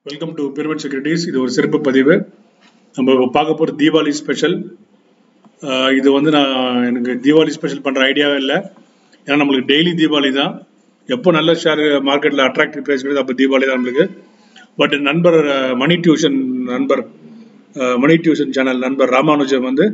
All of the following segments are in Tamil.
வெல்கம் டு பிரமிட் செக்யூரிட்டிஸ் இது ஒரு சிறப்பு பதிவு நம்ம பார்க்க போகிற தீபாவளி ஸ்பெஷல் இது வந்து நான் எனக்கு தீபாவளி ஸ்பெஷல் பண்ணுற ஐடியாவே இல்லை ஏன்னா நம்மளுக்கு டெய்லி தீபாவளி தான் எப்போ நல்ல ஷேர் மார்க்கெட்டில் அட்ராக்டிவ் ப்ரைஸ் கிடையாது அப்போ தீபாவளி தான் நம்மளுக்கு பட் நண்பர் அஹ், மணி டியூஷன் நண்பர் அஹ், மணி டியூஷன் சேனல் நண்பர் ராமானுஜம் வந்து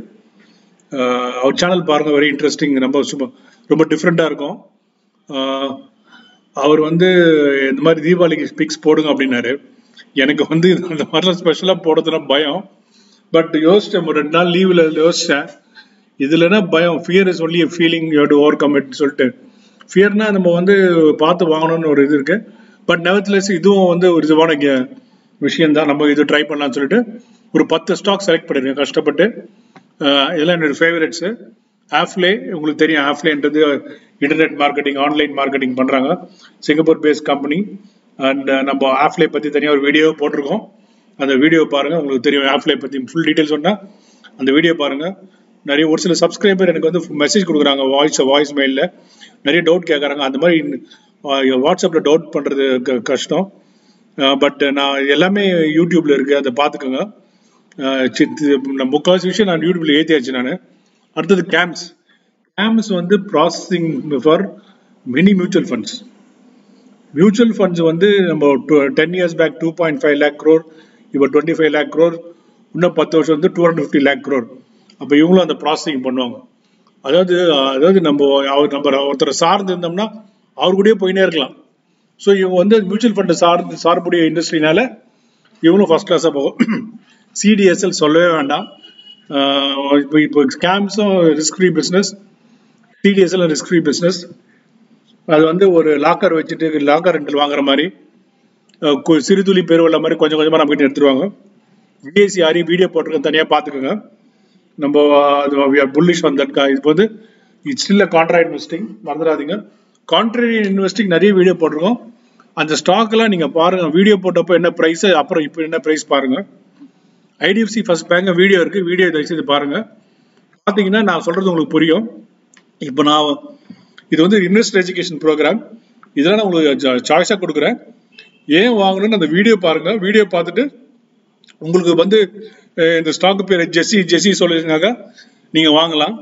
அஹ், அவர் சேனல் பாருங்கள் வெரி இன்ட்ரெஸ்டிங் ரொம்ப சும்மா ரொம்ப டிஃப்ரெண்ட்டாக இருக்கும் அஹ், அவர் வந்து இந்த மாதிரி தீபாவளிக்கு பிக்ஸ் போடுங்க அப்படின்னாரு எனக்கு வந்து அந்த மாதிரிலாம் ஸ்பெஷலாக போடுறதுனா பயம் பட் யோசிச்சேன் ஒரு ரெண்டு நாள் லீவில் யோசிச்சேன் இதுலனா பயம் fear is only feeling you to overcome it சொல்லிட்டு ஃபியர்னா நம்ம வந்து பார்த்து வாங்கணும்னு ஒரு இது இருக்கு பட் நெவத்லெஸ் இதுவும் வந்து ஒரு இதுவான விஷயம் தான் நம்ம இது ட்ரை பண்ணலாம்னு சொல்லிட்டு ஒரு பத்து ஸ்டாக் செலக்ட் பண்ணிருக்கேன் கஷ்டப்பட்டு அஹ் இதெல்லாம் என்னோட ஃபேவரட்ஸு ஆஃப்லே உங்களுக்கு தெரியும் ஆஃப்லேன்றது இன்டர்நெட் மார்க்கெட்டிங் ஆன்லைன் மார்க்கெட்டிங் பண்ணுறாங்க சிங்கப்பூர் பேஸ்ட் கம்பெனி அண்ட் நம்ம ஆஃப்லே பற்றி தனியாக ஒரு வீடியோ போட்டிருக்கோம் அந்த வீடியோ பாருங்கள் உங்களுக்கு தெரியும் ஆஃப்லே பற்றி ஃபுல் டீட்டெயில்ஸ் சொன்னால் அந்த வீடியோ பாருங்கள் நிறைய ஒரு சில சப்ஸ்கிரைபர் எனக்கு வந்து மெசேஜ் கொடுக்குறாங்க வாய்ஸ் வாய்ஸ் மெயிலில் நிறைய டவுட் கேட்குறாங்க அந்த மாதிரி வாட்ஸ்அப்பில் டவுட் பண்ணுறது கஷ்டம் பட் நான் எல்லாமே யூடியூப்ல இருக்கு அதை பார்த்துக்கோங்க அஹ் சித் நான் முக்கால்வாசி விஷயம் நான் யூடியூப்ல ஏற்றியாச்சு நான் அடுத்தது கேம்ஸ் கேம்ஸ் வந்து processing for mini mutual funds mutual funds வந்து நம்ம ten years back two point five lakh crore இப்போ டுவெண்ட்டி ஃபைவ் லேக் க்ரோர் இன்னும் பத்து வருஷம் வந்து two hundred fifty lakh crore அப்போ இவங்களும் அந்த ப்ராசஸிங் பண்ணுவாங்க அதாவது அதாவது நம்ம அவர் நம்ம ஒருத்தரை சார்ந்து இருந்தோம்னா அவர் கூடயே போயினே இருக்கலாம் ஸோ இவங்க வந்து மியூச்சுவல் ஃபண்டை சார்ந்து சார்புடைய இண்டஸ்ட்ரினால இவங்களும் ஃபர்ஸ்ட் கிளாஸாக போகும் சிடிஎஸ்எல் சொல்லவே வேண்டாம் ஆஹ் இப்போ இப்போ ஸ்கேம்ஸும் risk free business CDSL risk free business அது வந்து ஒரு லாக்கர் வச்சுட்டு லாக்கர் ரெண்டில் வாங்குற மாதிரி அஹ் கு- சிறுதுளி பெருவெள்ள மாதிரி கொஞ்சம் கொஞ்சமாக நம்ம கிட்ட எடுத்துருவாங்க ஜிஎஸ்சி ஆரி வீடியோ போட்டிருக்கேன் தனியாக பார்த்துக்கோங்க நம்ம அது புல்லிஷ் வந்திருக்கா இது வந்து இட்ஸ் ஸ்டில் கான்ட்ரா இன்வெஸ்டிங் மறந்துடாதீங்க கான்ட்ரரி இன்வெஸ்டிங் நிறைய வீடியோ போட்டிருக்கோம் அந்த ஸ்டாக்லாம் நீங்கள் பாருங்க வீடியோ போட்டப்போ என்ன ப்ரைஸ் அப்புறம் இப்போ என்ன ப்ரைஸ் பாருங்க ஐடிஎஃப்சி ஃபர்ஸ்ட் பேங்க் வீடியோ இருக்கு வீடியோ தயவுசெய்து பாருங்க பார்த்தீங்கன்னா நான் சொல்றது உங்களுக்கு புரியும் இப்போ நான் இது வந்து இன்வெஸ்ட் எஜுகேஷன் ப்ரோக்ராம் இதெல்லாம் நான் உங்களுக்கு சாய்ஸாக கொடுக்குறேன் ஏன் வாங்கணும்னு அந்த வீடியோ பாருங்க வீடியோ பார்த்துட்டு உங்களுக்கு வந்து அஹ், இந்த ஸ்டாக் பேர் ஜெஸ்ஸி ஜெஸ்ஸி சொல்லிருந்தாங்க நீங்க வாங்கலாம்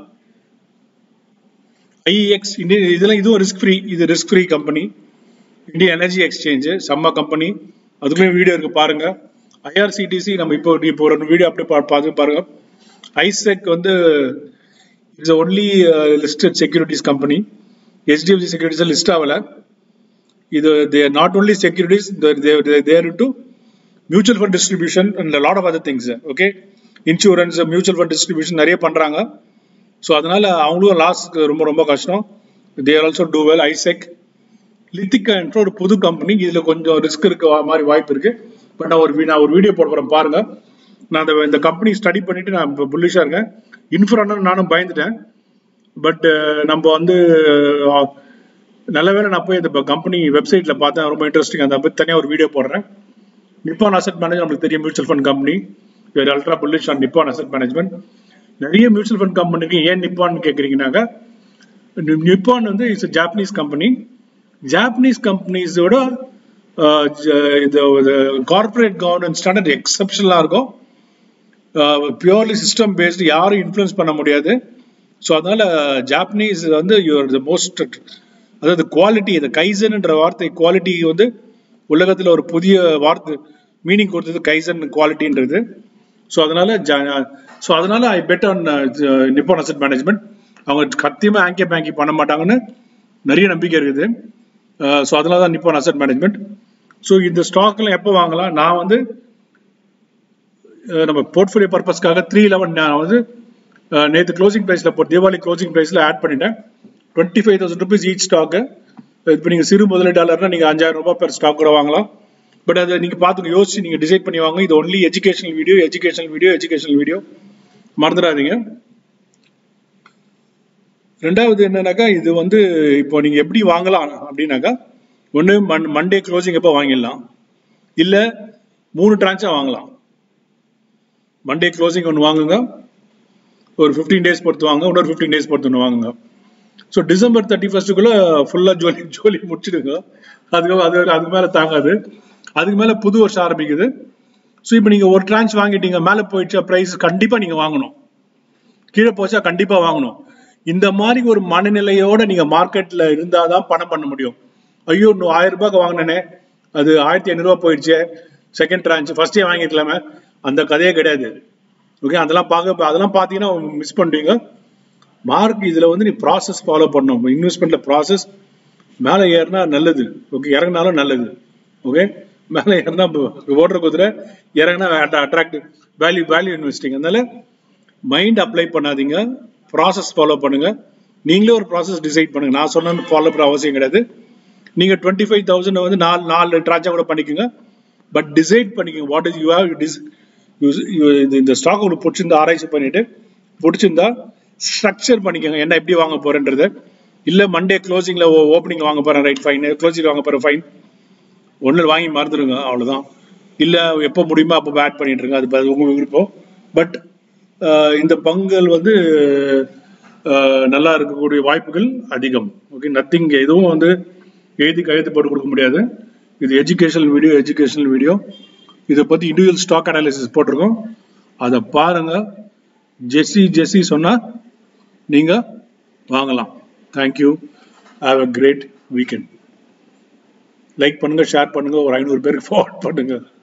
ஐஎக்ஸ் இந்திய இதெல்லாம் இதுவும் ரிஸ்க் ஃப்ரீ இது risk free company Indian energy exchange செம்ம கம்பெனி அதுக்குள்ளேயும் வீடியோ இருக்கு பாருங்க ஐஆர்சிடிசி நம்ம இப்போ இப்போ ஒரு வீடியோ அப்படியே பா- பார்த்து பாருங்க ஐசெக் வந்து it's only listed securities company HDFC securities list ஆகல இது they not only securities there to mutual fund distribution and lot of other things okay insurance mutual fund distribution நிறைய பண்றாங்க ஸோ அதனால அவங்களும் லாஸ் ரொம்ப ரொம்ப கஷ்டம் there also do well ISec லித்திகா என்ற ஒரு புது கம்பெனி இதுல கொஞ்சம் ரிஸ்க் இருக்க மாதிரி வாய்ப்பு இருக்கு பட் நான் ஒரு வி- நான் ஒரு வீடியோ போட போறேன் பாருங்க நான் அந்த இந்த கம்பெனி ஸ்டடி பண்ணிட்டு நான் இப்போ புல்லிஷா இருக்கேன் இன்ஃபுரானர் நானும் பயந்துட்டேன் பட் நம்ம வந்து அஹ், நல்ல வேளை நான் போய் இந்த கம்பெனி வெப்சைட்ல பார்த்தேன் ரொம்ப இன்ட்ரெஸ்டிங் அதை பத்தி தனியாக ஒரு வீடியோ போடுறேன் நிப்பான் அசெட் மேனேஜர் நம்மளுக்கு தெரியும் மியூச்சுவல் ஃபண்ட் கம்பெனி வேறு ultra bullish on Nippon asset management நிறைய மியூச்சுவல் ஃபண்ட் கம்பெனிக்கு ஏன் நிப்பான் கேட்குறீங்கன்னாக்கா நிப்பான் வந்து இட்ஸ் ஜாப்பனீஸ் கம்பெனி ஜாப்பனீஸ் கம்பெனிஸோட இது கார்பரேட் கவர்னன்ஸ் ஸ்டாண்டர்ட் எக்ஸப்ஷனலாக இருக்கும் பியூர்லி சிஸ்டம் பேஸ்டு யாரும் இன்ஃப்ளூயன்ஸ் பண்ண முடியாது ஸோ அதனால ஜாப்பனீஸ் வந்து யூஆர் த மோஸ்ட் அதாவது குவாலிட்டி இந்த கைசன்ன்ற வார்த்தை குவாலிட்டி வந்து உலகத்தில் ஒரு புதிய வார்த்தை மீனிங் கொடுத்தது கைசன் குவாலிட்டின்றது ஸோ அதனால ஸோ அதனால I bet on Nippon asset management அவங்க சத்தியமாக ஆங்கே பேங்கி பண்ண மாட்டாங்கன்னு நிறைய நம்பிக்கை இருக்குது ஸோ அதனால தான் நிப்பான் அசெட் மேனேஜ்மெண்ட் ஸோ இந்த ஸ்டாக்லாம் எப்போ வாங்கலாம் நான் வந்து அஹ் நம்ம போர்ட்ஃபோலியோ பர்பஸ்க்காக த்ரீ லெவன் நான் வந்து நேற்று க்ளோசிங் ப்ரைஸில் இப்போ தீபாவளி க்ளோசிங் ப்ரைஸில் ஆட் பண்ணிட்டேன் twenty five thousand rupees each stock இப்போ நீங்கள் சிறு முதலீட்டாளர்னா நீங்கள் அஞ்சாயிரம் ரூபாய் பெர் ஸ்டாக் கூட வாங்கலாம் பட் அதை நீங்கள் பார்த்து யோசிச்சு நீங்கள் டிசைட் பண்ணி வாங்க இது only educational video educational video educational video மறந்துடாதீங்க ரெண்டாவது என்னன்னாக்கா இது வந்து இப்போ நீங்கள் எப்படி வாங்கலாம் அப்படின்னாக்கா ஒன்று மண் மண்டே க்ளோசிங் எப்போ வாங்கிடலாம் இல்லை மூணு ட்ரான்ச்சாக வாங்கலாம் மண்டே க்ளோசிங் ஒன்று வாங்குங்க ஒரு ஃபிஃப்டீன் டேஸ் பொறுத்து வாங்க இன்னொரு ஃபிஃப்டீன் டேஸ் பொறுத்து ஒன்று வாங்குங்க ஸோ டிசம்பர் தேர்ட்டி ஃபர்ஸ்ட்டுக்குள்ளே ஃபுல்லாக ஜோலி ஜோலி முடிச்சிடுங்க அதுக்கு அது அதுக்கு மேலே தாங்காது அதுக்கு மேல புது வருஷம் ஆரம்பிக்குது ஸோ இப்போ நீங்க ஒரு டிரான்ச் வாங்கிட்டீங்க மேல போயிடுச்சா பிரைஸ் கண்டிப்பா நீங்க வாங்கணும் கீழே போச்சா கண்டிப்பா வாங்கணும் இந்த மாதிரி ஒரு மனநிலையோட நீங்க மார்க்கெட்ல இருந்தாதான் பணம் பண்ண முடியும் ஐயோ இன்னும் ஆயிரம் ரூபாய்க்கு வாங்கினேனே அது ஆயிரத்தி ஐநூறுரூவா போயிடுச்சு செகண்ட் டிரான்ச் ஃபர்ஸ்டே வாங்கிக்கலாமே அந்த கதையே கிடையாது ஓகே அதெல்லாம் பார்க்க அதெல்லாம் பார்த்தீங்கன்னா மிஸ் பண்ணுவீங்க மார்க் இதுல வந்து நீ ப்ராசஸ் ஃபாலோ பண்ணணும் இன்வெஸ்ட்மெண்ட்ல ப்ராசஸ் மேலே ஏறினா நல்லது ஓகே இறங்கினாலும் நல்லது ஓகே மேலே ஏறினா ஓடுற குதிரை இறங்கினா அட்ராக்டிவ் வேல்யூ வேல்யூ இன்வெஸ்டிங் அதனால மைண்ட் அப்ளை பண்ணாதீங்க ப்ராசஸ் ஃபாலோ பண்ணுங்க நீங்களே ஒரு ப்ராசஸ் டிசைட் பண்ணுங்க நான் சொன்ன ஃபாலோ பண்ண அவசியம் கிடையாது நீங்க டுவெண்ட்டி ஃபைவ் தௌசண்ட் வந்து நாலு நாலு ட்ரான்ச்சா கூட பண்ணிக்கோங்க பட் டிசைட் பண்ணிக்கோங்க what is you have this இந்த ஸ்டாக் உங்களுக்கு பிடிச்சிருந்தா ஆராய்ச்சி பண்ணிட்டு பிடிச்சிருந்தா ஸ்ட்ரக்சர் பண்ணிக்கோங்க என்ன எப்படி வாங்க போறேன்றது இல்ல மண்டே க்ளோசிங்ல ஓப்பனிங் வாங்க போறேன் ரைட் ஃபைன் க்ளோசிங் வாங்க போறேன் ஃபைன் ஒன்று வாங்கி மறந்துடுங்க அவ்வளவுதான் இல்ல எப்போ முடியுமோ அப்போ ஆட் பண்ணிட்டு இருங்க அது அது உங்க விருப்பம் பட் இந்த பங்குகள் வந்து அஹ், நல்லா இருக்கக்கூடிய வாய்ப்புகள் அதிகம் ஓகே நத்திங் எதுவும் வந்து எழுதி கையெழுத்து போட்டு கொடுக்க முடியாது இது எஜுகேஷனல் வீடியோ எஜுகேஷனல் வீடியோ இதை பத்தி இண்டிவிஜுவல் ஸ்டாக் அனாலிசிஸ் போட்டிருக்கோம் அதை பாருங்க ஜெஸ்ஸி ஜெஸ்ஸி சொன்னா நீங்க வாங்கலாம் thank you have a great weekend like பண்ணுங்க ஷேர் பண்ணுங்க ஒரு ஐநூறு பேருக்கு ஃபார்வர்ட் பண்ணுங்க